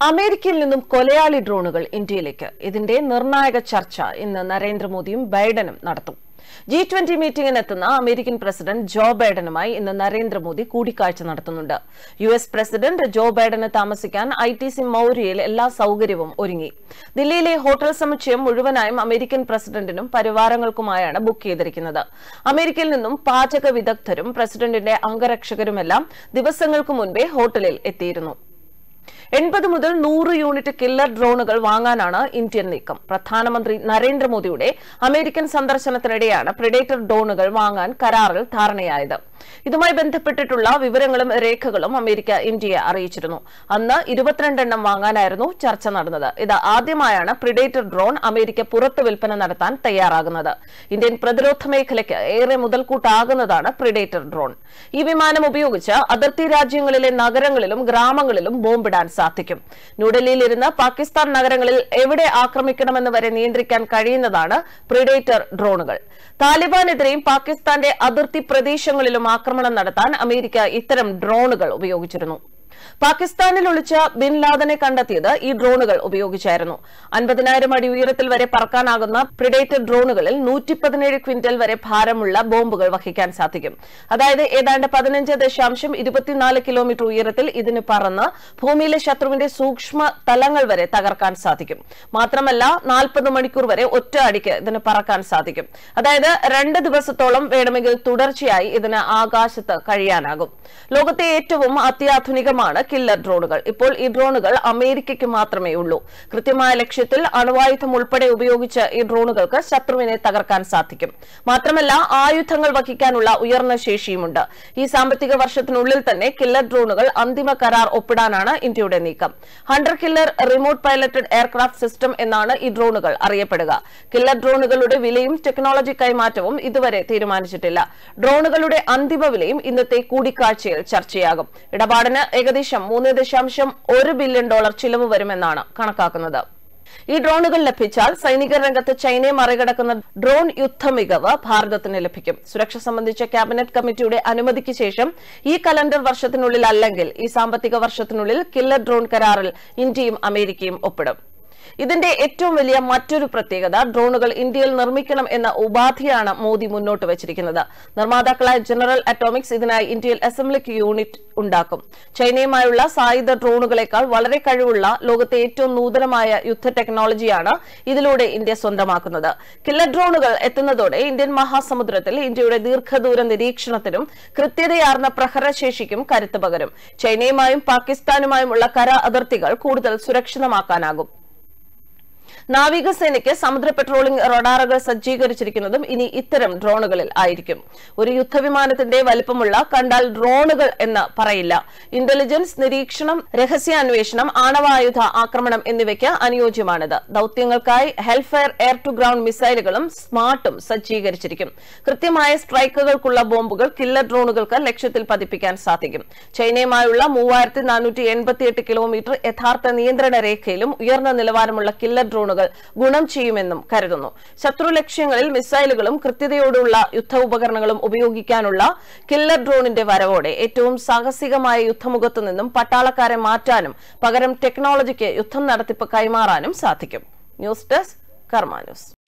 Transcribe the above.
അമേരിക്കയിൽ നിന്നും കൊലയാളി ഡ്രോണുകൾ ഇന്ത്യയിലേക്ക് ഇതിന്റെ നിർണായക ചർച്ച ഇന്ന് നരേന്ദ്രമോദിയും ബൈഡനും നടത്തും ജി ട്വന്റി മീറ്റിംഗിനെത്തുന്ന അമേരിക്കൻ പ്രസിഡന്റ് ജോ ബൈഡനുമായി ഇന്ന് നരേന്ദ്രമോദി കൂടിക്കാഴ്ച നടത്തുന്നുണ്ട് യു എസ് പ്രസിഡന്റ് ജോ ബൈഡന് താമസിക്കാൻ ഐ ടി സി മൌര്യയിൽ എല്ലാ സൌകര്യവും ഒരുങ്ങി ദില്ലിയിലെ ഹോട്ടൽ സമുച്ചയം മുഴുവനായും അമേരിക്കൻ പ്രസിഡന്റിനും പരിവാരങ്ങൾക്കുമായാണ് ബുക്ക് ചെയ്തിരിക്കുന്നത് അമേരിക്കയിൽ നിന്നും പാചക വിദഗ്ധരും പ്രസിഡന്റിന്റെ അംഗരക്ഷകരുമെല്ലാം ദിവസങ്ങൾക്ക് മുൻപേ ഹോട്ടലിൽ എത്തിയിരുന്നു എൺപത് മുതൽ നൂറ് യൂണിറ്റ് കില്ലർ ഡ്രോണുകൾ വാങ്ങാനാണ് ഇന്ത്യൻ നീക്കം പ്രധാനമന്ത്രി നരേന്ദ്രമോദിയുടെ അമേരിക്കൻ സന്ദർശനത്തിനിടെയാണ് പ്രിഡേറ്റർ ഡ്രോണുകൾ വാങ്ങാൻ കരാറിൽ ധാരണയായത് ഇതുമായി ബന്ധപ്പെട്ടിട്ടുള്ള വിവരങ്ങളും രേഖകളും അമേരിക്ക ഇന്ത്യയെ അറിയിച്ചിരുന്നു അന്ന് ഇരുപത്തിരണ്ടെണ്ണം വാങ്ങാനായിരുന്നു ചർച്ച നടന്നത് ഇത് ആദ്യമായാണ് പ്രിഡേറ്റർ ഡ്രോൺ അമേരിക്ക പുറത്ത് വിൽപ്പന നടത്താൻ തയ്യാറാകുന്നത് ഇന്ത്യൻ പ്രതിരോധ മേഖലയ്ക്ക് ഏറെ മുതൽക്കൂട്ടാകുന്നതാണ് പ്രിഡേറ്റർ ഡ്രോൺ ഈ വിമാനം ഉപയോഗിച്ച് അതിർത്തി രാജ്യങ്ങളിലെ നഗരങ്ങളിലും ഗ്രാമങ്ങളിലും ബോംബിടാൻ സാധിക്കും ന്യൂഡൽഹിയിലിരുന്ന് പാകിസ്ഥാൻ നഗരങ്ങളിൽ എവിടെ ആക്രമിക്കണമെന്ന് വരെ നിയന്ത്രിക്കാൻ കഴിയുന്നതാണ് പ്രിഡേറ്റർ ഡ്രോണുകൾ താലിബാനെതിരെയും പാകിസ്ഥാന്റെ അതിർത്തി പ്രദേശങ്ങളിലും ആക്രമണം നടത്താൻ അമേരിക്ക ഇത്തരം ഡ്രോണുകൾ ഉപയോഗിച്ചിരുന്നു പാകിസ്ഥാനിൽ ഒളിച്ച ബിൻ ലാദനെ കണ്ടെത്തിയത് ഈ ഡ്രോണുകൾ ഉപയോഗിച്ചായിരുന്നു അൻപതിനായിരം അടി ഉയരത്തിൽ വരെ പറക്കാനാകുന്ന പ്രിഡേറ്റർ ഡ്രോണുകളിൽ നൂറ്റി പതിനേഴ് ക്വിന്റൽ വരെ ഭാരമുള്ള ബോംബുകൾ വഹിക്കാൻ സാധിക്കും അതായത് ഏതാണ്ട് പതിനഞ്ച് ദശാംശം ഇരുപത്തിനാല് കിലോമീറ്റർ ഉയരത്തിൽ ഇതിന് പറന്ന് ഭൂമിയിലെ ശത്രുവിന്റെ സൂക്ഷ്മ തലങ്ങൾ വരെ തകർക്കാൻ സാധിക്കും മാത്രമല്ല നാൽപ്പത് മണിക്കൂർ വരെ ഒറ്റ അടിക്ക് ഇതിന് പറക്കാൻ സാധിക്കും അതായത് രണ്ട് ദിവസത്തോളം വേണമെങ്കിൽ തുടർച്ചയായി ഇതിന് ആകാശത്ത് കഴിയാനാകും ലോകത്തെ ഏറ്റവും അത്യാധുനികമാണ് കില്ലർ ഡ്രോണുകൾ ഇപ്പോൾ ഈ ഡ്രോണുകൾ അമേരിക്കയ്ക്ക് മാത്രമേ ഉള്ളൂ കൃത്യമായ ലക്ഷ്യത്തിൽ അണുവായുധം ഉൾപ്പെടെ ഉപയോഗിച്ച് ഈ ഡ്രോണുകൾക്ക് ശത്രുവിനെ തകർക്കാൻ സാധിക്കും മാത്രമല്ല ആയുധങ്ങൾ വഹിക്കാനുള്ള ഉയർന്ന ശേഷിയുമുണ്ട് ഈ സാമ്പത്തിക വർഷത്തിനുള്ളിൽ തന്നെ കില്ലർ ഡ്രോണുകൾ അന്തിമ കരാർ ഒപ്പിടാനാണ് ഇന്ത്യയുടെ നീക്കം hunter killer remote piloted aircraft system എന്നാണ് ഈ ഡ്രോണുകൾ അറിയപ്പെടുക കില്ലർ ഡ്രോണുകളുടെ വിലയും ടെക്നോളജി കൈമാറ്റവും ഇതുവരെ തീരുമാനിച്ചിട്ടില്ല ഡ്രോണുകളുടെ അന്തിമ വിലയും ഇന്നത്തെ കൂടിക്കാഴ്ചയിൽ ചർച്ചയാകും ഇടപാടിന് ഏകദേശം മൂന്ന് ദശാംശം ഒരു ബില്യൺ ഡോളർ ചിലവ് വരുമെന്നാണ് കണക്കാക്കുന്നത് ഈ ഡ്രോണുകൾ ലഭിച്ചാൽ സൈനിക രംഗത്ത് ചൈനയെ മറികടക്കുന്ന ഡ്രോൺ യുദ്ധ മികവ് ഭാരതത്തിന് ലഭിക്കും സുരക്ഷ സംബന്ധിച്ച ക്യാബിനറ്റ് കമ്മിറ്റിയുടെ അനുമതിക്ക് ശേഷം ഈ കലണ്ടർ വർഷത്തിനുള്ളിൽ അല്ലെങ്കിൽ ഈ സാമ്പത്തിക വർഷത്തിനുള്ളിൽ കില്ലർ ഡ്രോൺ കരാറിൽ ഇന്ത്യയും അമേരിക്കയും ഒപ്പിടും ഇതിന്റെ ഏറ്റവും വലിയ മറ്റൊരു പ്രത്യേകത ഡ്രോണുകൾ ഇന്ത്യയിൽ നിർമ്മിക്കണം എന്ന ഉപാധിയാണ് മോദി മുന്നോട്ട് വച്ചിരിക്കുന്നത് നിർമ്മാതാക്കളായ ജനറൽ അറ്റോമിക്സ് ഇതിനായി ഇന്ത്യയിൽ അസംബ്ലിക് യൂണിറ്റ് ഉണ്ടാക്കും ചൈനയുമായുള്ള സായുധ ഡ്രോണുകളെക്കാൾ വളരെ കഴിവുള്ള ലോകത്തെ ഏറ്റവും നൂതനമായ യുദ്ധ ടെക്നോളജിയാണ് ഇതിലൂടെ ഇന്ത്യ സ്വന്തമാക്കുന്നത് കില്ലർ ഡ്രോണുകൾ എത്തുന്നതോടെ ഇന്ത്യൻ മഹാസമുദ്രത്തിൽ ഇന്ത്യയുടെ ദീർഘദൂര നിരീക്ഷണത്തിനും കൃത്യതയാർന്ന പ്രഹരശേഷിക്കും കരുത്ത് പകരും ചൈനയുമായും പാകിസ്ഥാനുമായുമുള്ള കര അതിർത്തികൾ കൂടുതൽ സുരക്ഷിതമാക്കാനാകും നാവികസേനയ്ക്ക് സമുദ്ര പെട്രോളിംഗ് റഡാറുകൾ സജ്ജീകരിച്ചിരിക്കുന്നതും ഇനി ഇത്തരം ഡ്രോണുകളിൽ ആയിരിക്കും ഒരു യുദ്ധവിമാനത്തിന്റെ വലിപ്പമുള്ള കണ്ടാൽ ഡ്രോണുകൾ എന്ന് പറയില്ല ഇന്റലിജൻസ് നിരീക്ഷണം രഹസ്യാന്വേഷണം ആണവായുധ ആക്രമണം എന്നിവയ്ക്ക് അനുയോജ്യമാണിത് ദൌത്യങ്ങൾക്കായി ഹെൽഫെയർ എയർ ടു ഗ്രൌണ്ട് മിസൈലുകളും സ്മാർട്ടും സജ്ജീകരിച്ചിരിക്കും കൃത്യമായ സ്ട്രൈക്കുകൾക്കുള്ള ബോംബുകൾ കില്ലർ ഡ്രോണുകൾക്ക് ലക്ഷ്യത്തിൽ പതിപ്പിക്കാൻ സാധിക്കും ചൈനയുമായുള്ള മൂവായിരത്തി നാനൂറ്റി എൺപത്തിയെട്ട് കിലോമീറ്റർ യഥാർത്ഥ നിയന്ത്രണ രേഖയിലും ഉയർന്ന നിലവാരമുള്ള കില്ലർ ഡ്രോണുകൾ ഗുണം ചെയ്യുമെന്നും കരുതുന്നു ശത്രു ലക്ഷ്യങ്ങളിൽ മിസൈലുകളും കൃത്യതയോടുള്ള യുദ്ധ ഉപകരണങ്ങളും ഉപയോഗിക്കാനുള്ള കില്ലർ ഡ്രോണിന്റെ വരവോടെ ഏറ്റവും സാഹസികമായ യുദ്ധമുഖത്തു നിന്നും പട്ടാളക്കാരെ മാറ്റാനും പകരം ടെക്നോളജിക്ക് യുദ്ധം നടത്തിപ്പ് കൈമാറാനും സാധിക്കും ന്യൂസ് ഡെസ്ക് കർമാ ന്യൂസ്